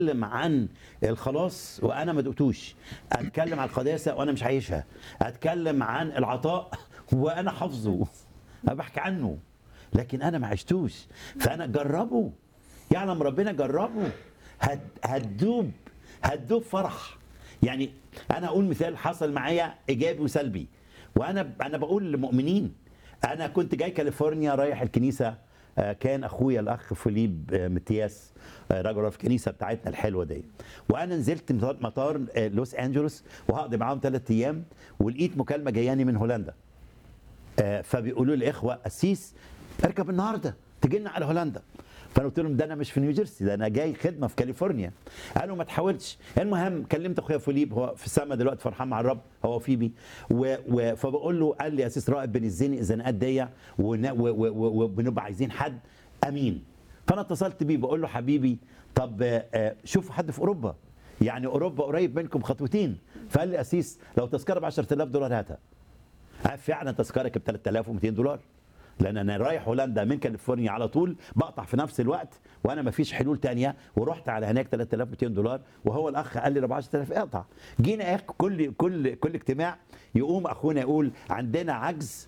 اتكلم عن الخلاص وانا ما دقتوش اتكلم عن القداسه وانا مش عايشها اتكلم عن العطاء وانا حافظه انا بحكي عنه لكن انا ما عشتوش فانا جربه يعلم ربنا جربه هت هتدوب هتدوب فرح يعني انا اقول مثال حصل معايا ايجابي وسلبي وانا انا بقول للمؤمنين انا كنت جاي كاليفورنيا رايح الكنيسه آه، كان اخويا الاخ فيليب آه، متياس آه، راجل في الكنيسه بتاعتنا الحلوه دي وانا نزلت مطار- مطار آه، لوس انجلوس وهقضي معاهم ثلاث ايام ولقيت مكالمه جاياني من هولندا آه، فبيقولوا لي اخوه قسيس اركب النهارده تجي لنا على هولندا فانا قلت لهم ده انا مش في نيوجيرسي ده انا جاي خدمه في كاليفورنيا قالوا ما تحاولش المهم كلمت اخويا فيليب هو في السما دلوقتي فرحان مع الرب هو فيبي و... و... فبقول له قال لي يا اسيس رائد بنزنق الزنقات دي ون- و- و- و- وبنبقى عايزين حد امين فانا اتصلت بيه بقول له حبيبي طب آه، آه، شوفوا حد في اوروبا يعني اوروبا قريب منكم خطوتين فقال لي اسيس لو تذكره ب 10000 دولار هاتها آه، فعلا تذكره ب 3200 دولار لان انا رايح هولندا من كاليفورنيا على طول بقطع في نفس الوقت وانا ما فيش حلول تانية ورحت على هناك 3200 دولار وهو الاخ قال لي ب 10000 اقطع جينا آخ- كل كل كل اجتماع يقوم اخونا يقول عندنا عجز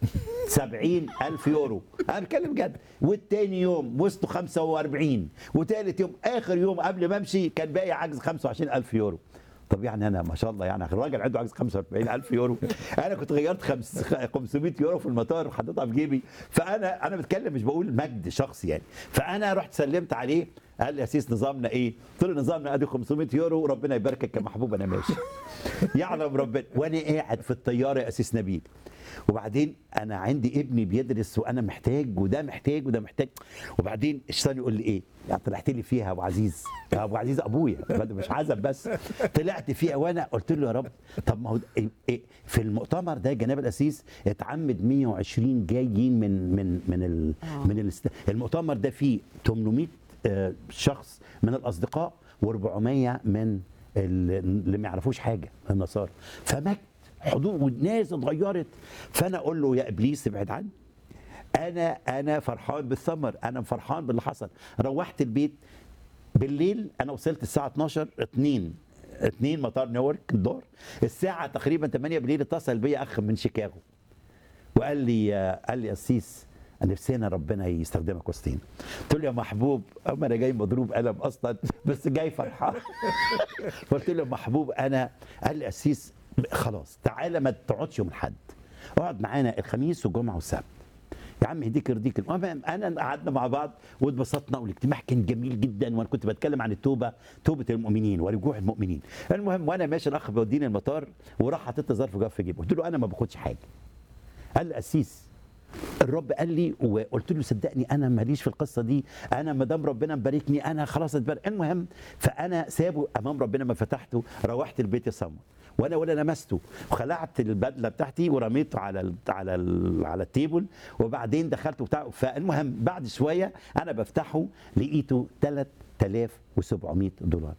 70000 يورو انا بتكلم جد والتاني يوم وسطه 45 وتالت يوم اخر يوم قبل ما امشي كان باقي عجز 25000 يورو طب يعني انا ما شاء الله يعني الراجل عنده عجز 45000 يورو انا كنت غيرت خمس 500 يورو في المطار وحطيتها في جيبي فانا انا بتكلم مش بقول مجد شخصي يعني فانا رحت سلمت عليه قال لي يا سيس نظامنا ايه؟ قلت له نظامنا ادي 500 يورو وربنا يباركك يا محبوب انا ماشي يعلم ربنا وانا قاعد في الطياره يا اسيس نبيل وبعدين انا عندي ابني بيدرس وانا محتاج وده محتاج وده محتاج وبعدين الشيطان يقول لي ايه؟ يعني طلعت لي فيها يا ابو عزيز يا ابو عزيز ابويا بدل مش عزب بس طلعت فيها وانا قلت له يا رب طب ما هو ده- إيه إيه في المؤتمر ده جناب الاسيس اتعمد 120 جايين من من من ال من الاست- المؤتمر ده فيه 800 آه، شخص من الاصدقاء و400 من ال- اللي ما يعرفوش حاجه النصارى فمجد حضور والناس اتغيرت فانا اقول له يا ابليس ابعد عني انا انا فرحان بالثمر انا فرحان باللي حصل روحت البيت بالليل انا وصلت الساعه 12 2 2 مطار نيويورك الظهر الساعه تقريبا 8 بالليل اتصل بيا اخ من شيكاغو وقال لي قال لي قسيس نفسنا ربنا يستخدمك وسطينا قلت له يا محبوب اما انا جاي مضروب قلم اصلا بس جاي فرحان قلت له يا محبوب انا قال لي قسيس خلاص تعالى ما تقعدش يوم الاحد اقعد معانا الخميس والجمعه والسبت يا عم يهديك يرضيك المهم انا قعدنا مع بعض واتبسطنا والاجتماع كان جميل جدا وانا كنت بتكلم عن التوبه توبه المؤمنين ورجوع المؤمنين المهم وانا ماشي الاخ بيوديني المطار وراح حاطط لي ظرف جاف في جيبه قلت له انا ما باخدش حاجه قال لي قسيس الرب قال لي وقلت له صدقني انا ماليش في القصه دي انا ما دام ربنا مباركني انا خلاص اتبارك المهم فانا سابه امام ربنا ما فتحته روحت البيت يصمم وانا ولا لمسته وخلعت البدله بتاعتي ورميته على ال على ال على التيبل وبعدين دخلت وبتاع فالمهم بعد شويه انا بفتحه لقيته 3700 دولار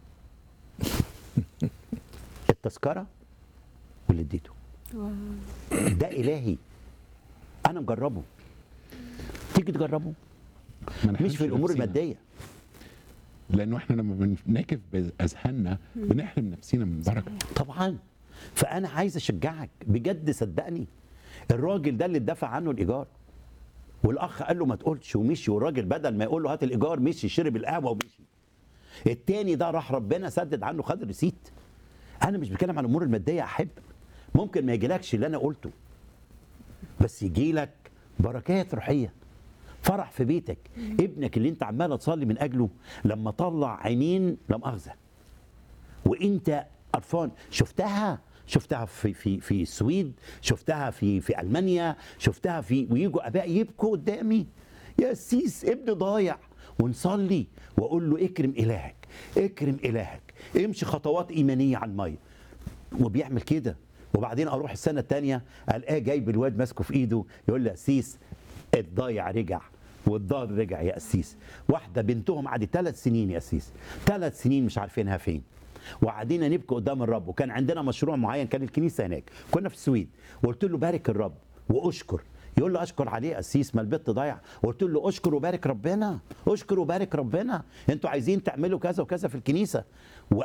التذكره واللي اديته ده الهي انا مجربه تيجي تجربه ما مش نحرمش في الامور نفسينا. الماديه لانه احنا لما بنكف باذهاننا بنحرم نفسينا من بركه طبعا فانا عايز اشجعك بجد صدقني الراجل ده اللي اتدفع عنه الايجار والاخ قال له ما تقولش ومشي والراجل بدل ما يقول له هات الايجار مشي شرب القهوه ومشي التاني ده راح ربنا سدد عنه خد الريسيت انا مش بتكلم عن الامور الماديه احب ممكن ما يجيلكش اللي انا قلته بس يجي لك بركات روحيه فرح في بيتك ابنك اللي انت عمال تصلي من اجله لما طلع عينين لا مؤاخذه وانت قرفان شفتها شفتها في في في السويد شفتها في في المانيا شفتها في ويجوا اباء يبكوا قدامي يا سيس ابن ضايع ونصلي واقول له اكرم الهك اكرم الهك امشي خطوات ايمانيه على الميه وبيعمل كده وبعدين اروح السنه الثانيه الاقيه جايب الواد ماسكه في ايده يقول لي يا سيس الضايع رجع والضال رجع يا قسيس واحده بنتهم قعدت ثلاث سنين يا قسيس ثلاث سنين مش عارفينها فين وقعدنا نبكي قدام الرب وكان عندنا مشروع معين كان الكنيسه هناك كنا في السويد وقلت له بارك الرب واشكر يقول له اشكر عليه قسيس ما البت ضايع قلت له اشكر وبارك ربنا اشكر وبارك ربنا انتوا عايزين تعملوا كذا وكذا في الكنيسه